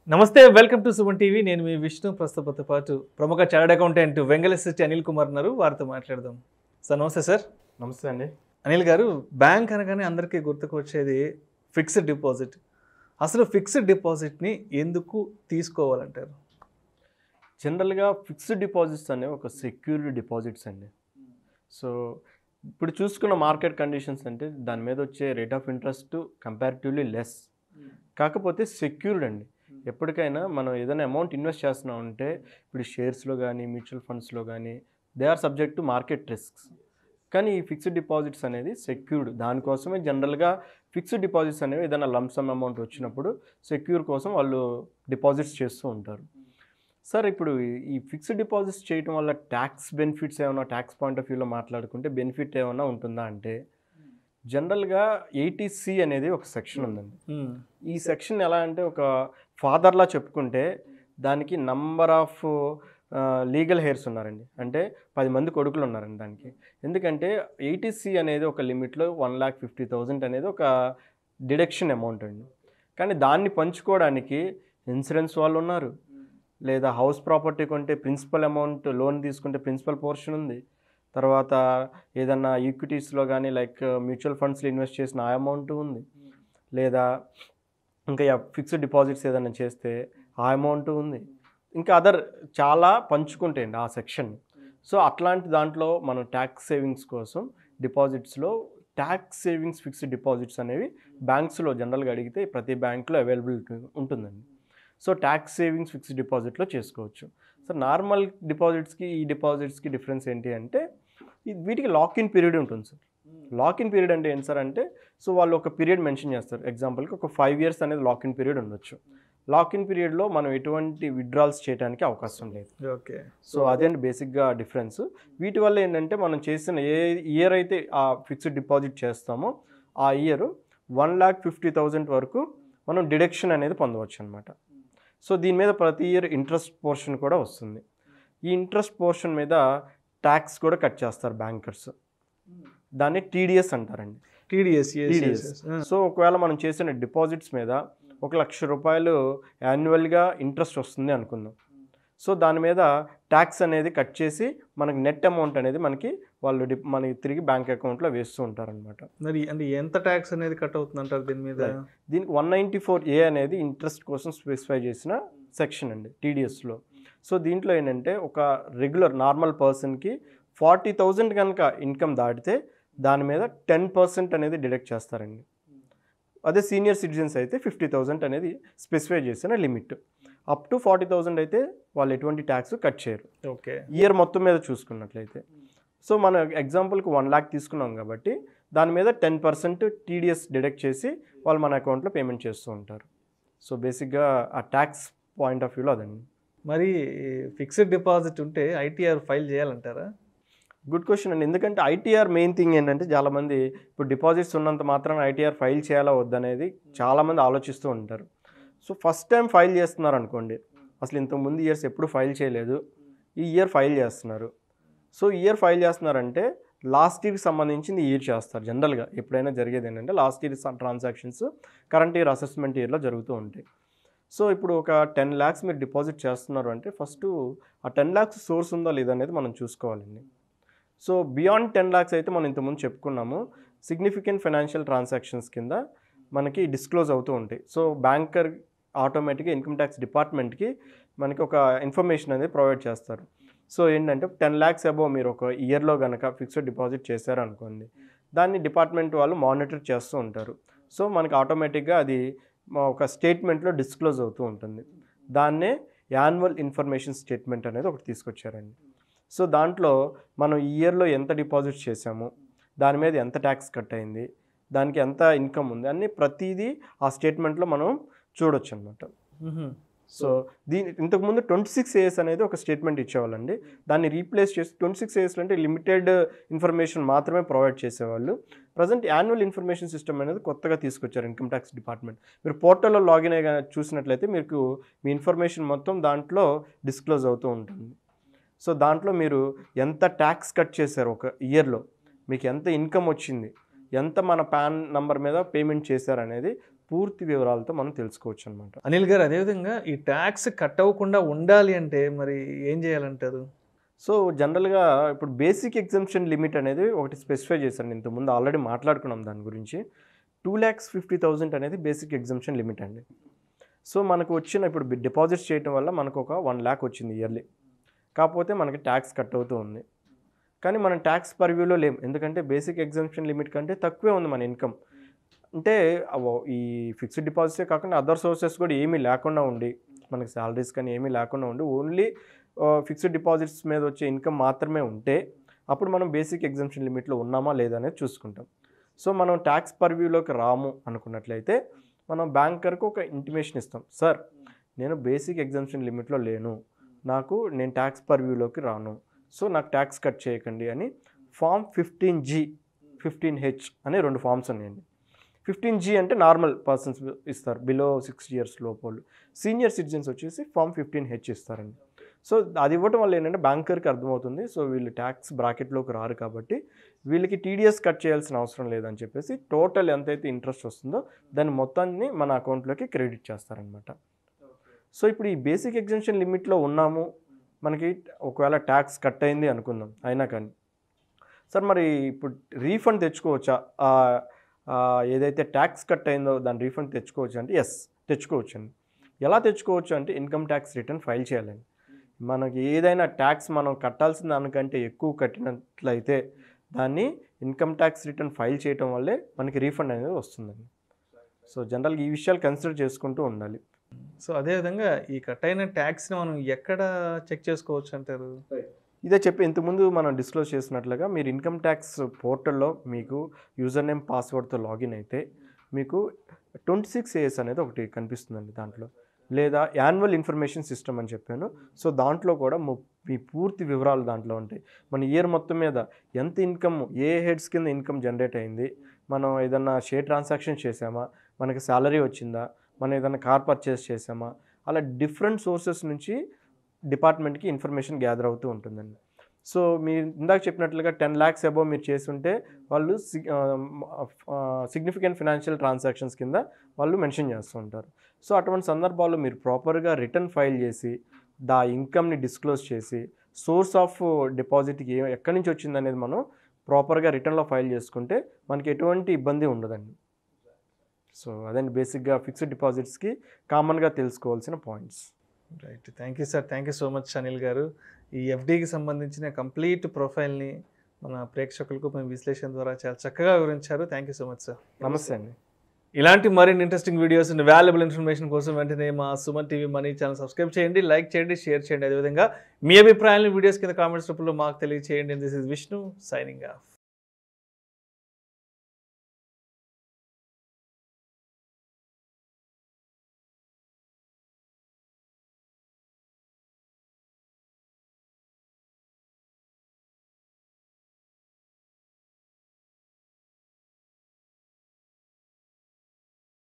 నమస్తే welcome to Suman TV నేను మీ విష్ణు ప్రస్తుతంతో పాటు ప్రముఖ చార్టెడ్ అకౌంటెంట్ వెంగళశెట్టి అనిల్ కుమార్ ఉన్నారు వారితో మాట్లాడదాం సార్ నమస్తే సార్ నమస్తే అండి అనిల్ గారు బ్యాంక్ అనగానే అందరికీ గుర్తుకు వచ్చేది ఫిక్స్డ్ డిపాజిట్ అసలు ఫిక్స్డ్ డిపాజిట్ని ఎందుకు తీసుకోవాలంటారు జనరల్గా ఫిక్స్డ్ డిపాజిట్స్ అనేవి ఒక సెక్యూర్డ్ డిపాజిట్స్ అండి సో ఇప్పుడు చూసుకున్న మార్కెట్ కండిషన్స్ అంటే దాని మీద వచ్చే rate of interest comparatively less కాకపోతే సెక్యూర్డ్ అండి ఎప్పటికైనా మనం ఏదైనా అమౌంట్ ఇన్వెస్ట్ చేస్తున్నాం అంటే ఇప్పుడు షేర్స్లో కానీ మ్యూచువల్ ఫండ్స్లో కానీ they are subject to market risks కానీ ఈ ఫిక్స్డ్ డిపాజిట్స్ అనేది సెక్యూర్డ్ దానికోసమే జనరల్గా ఫిక్స్డ్ డిపాజిట్స్ అనేవి ఏదైనా లంసమ్ అమౌంట్ వచ్చినప్పుడు సెక్యూర్ కోసం వాళ్ళు డిపాజిట్స్ చేస్తూ ఉంటారు సార్ ఇప్పుడు ఈ- ఈ ఫిక్స్డ్ డిపాజిట్స్ చేయడం వల్ల ట్యాక్స్ బెనిఫిట్స్ ఏమైనా ట్యాక్స్ పాయింట్ ఆఫ్ వ్యూలో మాట్లాడుకుంటే బెనిఫిట్ ఏమైనా ఉంటుందా అంటే జనరల్గా ఎయిటీసీ అనేది ఒక సెక్షన్ ఉందండి ఈ సెక్షన్ ఎలా అంటే ఒక ఫాదర్లా చెప్పుకుంటే దానికి నంబర్ ఆఫ్ లీగల్ హెయిర్స్ ఉన్నారండి అంటే పది మంది కొడుకులు ఉన్నారండి దానికి ఎందుకంటే ఎయిటీసీ అనేది ఒక లిమిట్లో వన్ ల్యాక్ ఫిఫ్టీ థౌజండ్ అనేది ఒక డిడక్షన్ అమౌంట్ అండి కానీ దాన్ని పంచుకోవడానికి ఇన్సూరెన్స్ వాళ్ళు ఉన్నారు లేదా హౌస్ ప్రాపర్టీ కొంటే ప్రిన్సిపల్ అమౌంట్ లోన్ తీసుకుంటే ప్రిన్సిపల్ పోర్షన్ ఉంది తర్వాత ఏదన్నా ఈక్విటీస్లో కానీ లైక్ మ్యూచువల్ ఫండ్స్లో ఇన్వెస్ట్ చేసిన ఆ అమౌంట్ ఉంది లేదా ఇంకా ఫిక్స్డ్ డిపాజిట్స్ ఏదైనా చేస్తే ఆ అమౌంట్ ఉంది ఇంకా అదర్ చాలా పంచుకుంటాయండి ఆ సెక్షన్ సో అట్లాంటి దాంట్లో మనం ట్యాక్స్ సేవింగ్స్ కోసం డిపాజిట్స్లో ట్యాక్స్ సేవింగ్స్ ఫిక్స్డ్ డిపాజిట్స్ అనేవి బ్యాంక్స్లో జనరల్గా అడిగితే ప్రతి బ్యాంక్లో అవైలబిలిటీ ఉంటుందండి సో ట్యాక్స్ సేవింగ్స్ ఫిక్స్డ్ డిపాజిట్లో చేసుకోవచ్చు సో నార్మల్ డిపాజిట్స్కి ఈ డిపాజిట్స్కి డిఫరెన్స్ ఏంటి అంటే ఈ- వీటికి లాక్ ఇన్ పీరియడ్ ఉంటుంది సార్ లాక్ ఇన్ పీరియడ్ అంటే ఏంటి సార్ అంటే సో వాళ్ళు ఒక పీరియడ్ మెన్షన్ చేస్తారు ఎగ్జాంపుల్కి ఒక ఫైవ్ ఇయర్స్ అనేది లాక్ ఇన్ పీరియడ్ ఉండొచ్చు లాక్ ఇన్ పీరియడ్లో మనం ఎటువంటి విత్డ్రాల్స్ చేయడానికి అవకాశం లేదు ఓకే సో అదే బేసిక్గా డిఫరెన్స్ వీటి వల్ల ఏంటంటే మనం చేసిన ఏ ఇయర్ అయితే ఆ ఫిక్స్డ్ డిపాజిట్ చేస్తామో ఆ year one lakh fifty thousand వరకు మనం డిడక్షన్ అనేది పొందవచ్చు అనమాట సో దీని మీద ప్రతి ఇయర్ ఇంట్రెస్ట్ పోర్షన్ కూడా వస్తుంది ఈ ఇంట్రెస్ట్ పోర్షన్ మీద ట్యాక్స్ కూడా కట్ చేస్తారు బ్యాంకర్స్ దాన్ని టీడీఎస్ అంటారండి టీడీఎస్ TDS. సో ఒకవేళ మనం చేసిన డిపాజిట్స్ మీద ఒక లక్ష రూపాయలు యాన్యువల్గా ఇంట్రెస్ట్ వస్తుంది అనుకుందాం సో దాని మీద ట్యాక్స్ అనేది కట్ చేసి మనకి నెట్ అమౌంట్ అనేది మనకి వాళ్ళు డి- మనకి తిరిగి బ్యాంక్ అకౌంట్లో వేస్తూ ఉంటారనమాట మరి అంటే ఎంత ట్యాక్స్ అనేది కట్ అవుతుంది అంటారు దీని మీద Right. దీనికి వన్ నైంటీ ఫోర్ ఏ అనేది ఇంట్రెస్ట్ కోసం స్పెసిఫై చేసిన సెక్షన్ అండి టీడీఎస్లో సో దీంట్లో ఏంటంటే ఒక రెగ్యులర్ నార్మల్ పర్సన్కి ఫార్టీ థౌజండ్ కనుక ఇన్కమ్ దాటితే దాని మీద టెన్ పర్సెంట్ అనేది డిడక్ట్ చేస్తారండి అదే సీనియర్ సిటిజన్స్ అయితే ఫిఫ్టీ థౌజండ్ అనేది స్పెసిఫై చేసిన limit up to forty thousand అయితే వాళ్ళు ఎటువంటి ట్యాక్స్ కట్ చేయరు ఓకే ఇయర్ మొత్తం మీద చూసుకున్నట్లయితే సో మన ఎగ్జాంపుల్కి వన్ ల్యాక్ తీసుకున్నాం కాబట్టి దాని మీద టెన్ పర్సెంట్ టీడీఎస్ డిడక్ట్ చేసి వాళ్ళు మన అకౌంట్లో పేమెంట్ చేస్తూ ఉంటారు సో బేసిక్గా ఆ ట్యాక్స్ పాయింట్ ఆఫ్ వ్యూలో అదండి మరి ఫిక్స్డ్ డిపాజిట్ ఉంటే ఐటీఆర్ ఫైల్ చేయాలంటారా గుడ్ క్వశ్చన్ అండి ఎందుకంటే ఐటీఆర్ మెయిన్ థింగ్ ఏంటంటే చాలామంది ఇప్పుడు డిపాజిట్స్ ఉన్నంత మాత్రాన ఐటీఆర్ ఫైల్ చేయాలా వద్దనేది చాలామంది ఆలోచిస్తూ ఉంటారు సో ఫస్ట్ టైం ఫైల్ చేస్తున్నారు అనుకోండి అసలు ఇంతకు ముందు ఇయర్స్ ఎప్పుడు ఫైల్ చేయలేదు ఈ ఇయర్ ఫైల్ చేస్తున్నారు సో ఇయర్ ఫైల్ చేస్తున్నారంటే లాస్ట్ ఇయర్కి సంబంధించింది ఇయర్ చేస్తారు జనరల్గా ఎప్పుడైనా జరిగేది ఏంటంటే last year transactions current year assessment ఇయర్లో జరుగుతూ ఉంటాయి సో ఇప్పుడు ఒక టెన్ ల్యాక్స్ మీరు డిపాజిట్ చేస్తున్నారు అంటే ఫస్ట్ ఆ టెన్ ల్యాక్స్ సోర్స్ ఉందా లేదా అనేది మనం చూసుకోవాలండి సో బియాండ్ టెన్ ల్యాక్స్ అయితే మనం ఇంతకుముందు చెప్పుకున్నాము సిగ్నిఫికెంట్ ఫైనాన్షియల్ ట్రాన్సాక్షన్స్ కింద మనకి డిస్క్లోజ్ అవుతూ ఉంటాయి సో బ్యాంకర్ ఆటోమేటిక్గా ఇన్కమ్ ట్యాక్స్ డిపార్ట్మెంట్కి మనకి ఒక ఇన్ఫర్మేషన్ అనేది ప్రొవైడ్ చేస్తారు సో ఏంటంటే టెన్ ల్యాక్స్ అబోవ్ మీరు ఒక ఇయర్లో కనుక ఫిక్స్డ్ డిపాజిట్ చేశారనుకోండి దాన్ని డిపార్ట్మెంట్ వాళ్ళు మానిటర్ చేస్తూ ఉంటారు సో మనకి ఆటోమేటిక్గా అది మా ఒక స్టేట్మెంట్లో డిస్క్లోజ్ అవుతూ ఉంటుంది దాన్నే యాన్యువల్ ఇన్ఫర్మేషన్ స్టేట్మెంట్ అనేది ఒకటి తీసుకొచ్చారండి సో దాంట్లో మనం ఈ ఇయర్లో ఎంత డిపాజిట్ చేసాము దాని మీద ఎంత ట్యాక్స్ కట్ అయింది దానికి ఎంత ఇన్కమ్ ఉంది అన్ని ప్రతిదీ ఆ స్టేట్మెంట్లో మనం చూడొచ్చు అనమాట సో దీని ఇంతకుముందు ట్వంటీ సిక్స్ ఏఎస్ అనేది ఒక స్టేట్మెంట్ ఇచ్చేవాళ్ళండి దాన్ని రీప్లేస్ చేసి ట్వంటీ సిక్స్ ఏఎస్ అంటే లిమిటెడ్ ఇన్ఫర్మేషన్ మాత్రమే ప్రొవైడ్ చేసేవాళ్ళు ప్రజెంట్ యాన్యువల్ ఇన్ఫర్మేషన్ సిస్టమ్ అనేది కొత్తగా తీసుకొచ్చారు ఇన్కమ్ ట్యాక్స్ డిపార్ట్మెంట్ మీరు పోర్టల్లో లాగిన్ అయ్యి చూసినట్లయితే మీకు మీ ఇన్ఫర్మేషన్ మొత్తం దాంట్లో డిస్క్లోజ్ అవుతూ ఉంటుంది సో దాంట్లో మీరు ఎంత ట్యాక్స్ కట్ చేశారు ఒక ఇయర్లో మీకు ఎంత ఇన్కమ్ వచ్చింది ఎంత మన పాన్ నంబర్ మీద పేమెంట్ చేశారనేది పూర్తి వివరాలతో మనం తెలుసుకోవచ్చు అనమాట అనిల్ గారు అదేవిధంగా ఈ ట్యాక్స్ కట్ అవ్వకుండా ఉండాలి అంటే మరి ఏం చేయాలంటారు సో జనరల్గా ఇప్పుడు బేసిక్ ఎగ్జామ్షన్ లిమిట్ అనేది ఒకటి స్పెసిఫై చేశాను ఇంతకుముందు ఆల్రెడీ మాట్లాడుకున్నాం దాని గురించి టూ ల్యాక్స్ ఫిఫ్టీ థౌజండ్ అనేది బేసిక్ ఎగ్జామ్షన్ లిమిట్ అండి సో మనకు వచ్చిన ఇప్పుడు డిపాజిట్స్ చేయడం వల్ల మనకు ఒక వన్ ల్యాక్ వచ్చింది ఇయర్లీ కాకపోతే మనకి ట్యాక్స్ కట్ అవుతూ ఉంది కానీ మనం ట్యాక్స్ పర్వ్యూలో లేం ఎందుకంటే బేసిక్ ఎగ్జామ్షన్ లిమిట్ కంటే తక్కువే ఉంది మన ఇన్కమ్ అంటే అవ- ఈ ఫిక్స్డ్ డిపాజిట్సే కాకుండా అదర్ సోర్సెస్ కూడా ఏమీ లేకుండా ఉండి మనకి శాలరీస్ కానీ ఏమీ లేకుండా ఉండి ఓన్లీ ఫిక్స్డ్ డిపాజిట్స్ మీద వచ్చే ఇన్కమ్ మాత్రమే ఉంటే అప్పుడు మనం బేసిక్ ఎగ్జామ్షన్ లిమిట్లో ఉన్నామా లేదా అనేది చూసుకుంటాం సో మనం ట్యాక్స్ పర్వ్యూలోకి రాము అనుకున్నట్లయితే మనం బ్యాంకర్కి ఒక ఇంటిమేషన్ ఇస్తాం సార్ నేను బేసిక్ ఎగ్జామ్షన్ లిమిట్లో లేను నాకు నేను ట్యాక్స్ పర్వ్యూలోకి రాను సో నాకు ట్యాక్స్ కట్ చేయకండి అని form fifteen G fifteen H అనే రెండు ఫామ్స్ ఉన్నాయండి ఫిఫ్టీన్ జీ అంటే నార్మల్ పర్సన్స్ ఇస్తారు బిలో సిక్స్టీ ఇయర్స్ లోపల సీనియర్ సిటిజన్స్ వచ్చేసి ఫామ్ ఫిఫ్టీన్ హెచ్ ఇస్తారండి సో అది ఇవ్వడం వల్ల ఏంటంటే బ్యాంకర్కి అర్థమవుతుంది సో వీళ్ళు ట్యాక్స్ బ్రాకెట్లోకి రారు కాబట్టి వీళ్ళకి టీడీఎస్ కట్ చేయాల్సిన అవసరం లేదని చెప్పేసి టోటల్ ఎంతైతే ఇంట్రెస్ట్ వస్తుందో దాని మొత్తాన్ని మన అకౌంట్లోకి క్రెడిట్ చేస్తారనమాట సో ఇప్పుడు ఈ బేసిక్ ఎగ్జామ్షన్ లిమిట్లో ఉన్నాము మనకి ఒకవేళ ట్యాక్స్ కట్ అయింది అనుకుందాం అయినా కానీ సార్ మరి ఇప్పుడు రీఫండ్ తెచ్చుకోవచ్చా ఆ, ఆ, ఏదైతే ట్యాక్స్ కట్ అయిందో దాని రీఫండ్ తెచ్చుకోవచ్చు అంటే ఎస్ తెచ్చుకోవచ్చు అండి ఎలా తెచ్చుకోవచ్చు అంటే ఇన్కమ్ ట్యాక్స్ రిటర్న్ ఫైల్ చేయాలండి మనకి ఏదైనా ట్యాక్స్ మనం కట్టాల్సిన దానికంటే ఎక్కువ కట్టినట్లయితే దాన్ని ఇన్కమ్ ట్యాక్స్ రిటర్న్ ఫైల్ చేయటం వల్లే మనకి రీఫండ్ అనేది వస్తుందండి సో జనరల్గా ఈ విషయాలు కన్సిడర్ చేసుకుంటూ ఉండాలి సో అదేవిధంగా ఈ కట్ అయిన ట్యాక్స్ని మనం ఎక్కడ చెక్ చేసుకోవచ్చు అంటారు ఇదే చెప్పి ఇంతకుముందు మనం డిస్క్లోజ్ చేసినట్లుగా మీరు ఇన్కమ్ ట్యాక్స్ పోర్టల్లో మీకు యూజర్ నేమ్ పాస్వర్డ్తో లాగిన్ అయితే మీకు ట్వంటీ సిక్స్ ఏఎస్ అనేది ఒకటి కనిపిస్తుందండి దాంట్లో లేదా యాన్యువల్ ఇన్ఫర్మేషన్ సిస్టమ్ అని చెప్పాను సో దాంట్లో కూడా ము- మీ పూర్తి వివరాలు దాంట్లో ఉంటాయి మన ఇయర్ మొత్తం మీద ఎంత ఇన్కమ్ ఏ హెడ్స్ కింద ఇన్కమ్ జనరేట్ అయింది మనం ఏదన్నా షేర్ ట్రాన్సాక్షన్ చేసామా మనకి శాలరీ వచ్చిందా మనం ఏదైనా కార్ పర్చేస్ చేసామా అలా డిఫరెంట్ సోర్సెస్ నుంచి డిపార్ట్మెంట్కి ఇన్ఫర్మేషన్ గ్యాదర్ అవుతూ ఉంటుందండి సో మీరు ఇందాక చెప్పినట్లుగా టెన్ ల్యాక్స్ అబోవ్ మీరు చేస్తుంటే వాళ్ళు సిగ్నిఫికెంట్ ఫినాన్షియల్ ట్రాన్సాక్షన్స్ కింద వాళ్ళు మెన్షన్ చేస్తూ ఉంటారు సో అటువంటి సందర్భాల్లో మీరు ప్రాపర్గా రిటర్న్ ఫైల్ చేసి దా ఇన్కమ్ని డిస్క్లోజ్ చేసి సోర్స్ ఆఫ్ డిపాజిట్కి ఏ ఎక్కడి నుంచి వచ్చింది అనేది మనం ప్రాపర్గా రిటర్న్లో ఫైల్ చేసుకుంటే మనకి ఎటువంటి ఇబ్బంది ఉండదండి సో అదండి బేసిక్గా ఫిక్స్డ్ డిపాజిట్స్కి కామన్గా తెలుసుకోవాల్సిన points right thank you sir thank you so much Anil garu ఈ ఎఫ్డీకి సంబంధించిన కంప్లీట్ ప్రొఫైల్ని మన ప్రేక్షకులకు మీ విశ్లేషణ ద్వారా చాలా చక్కగా వివరించారు thank you so much sir నమస్తే అండి ఇలాంటి మరిన్ని ఇంట్రెస్టింగ్ వీడియోస్ వాల్యుబుల్ ఇన్ఫర్మేషన్ కోసం వెంటనే మా Suman TV money channel subscribe చేయండి లైక్ చేయండి షేర్ చేయండి అదేవిధంగా మీ అభిప్రాయాలను వీడియోస్ కింద కామెంట్స్ రూపంలో మాకు తెలియజేయండి this is Vishnu signing of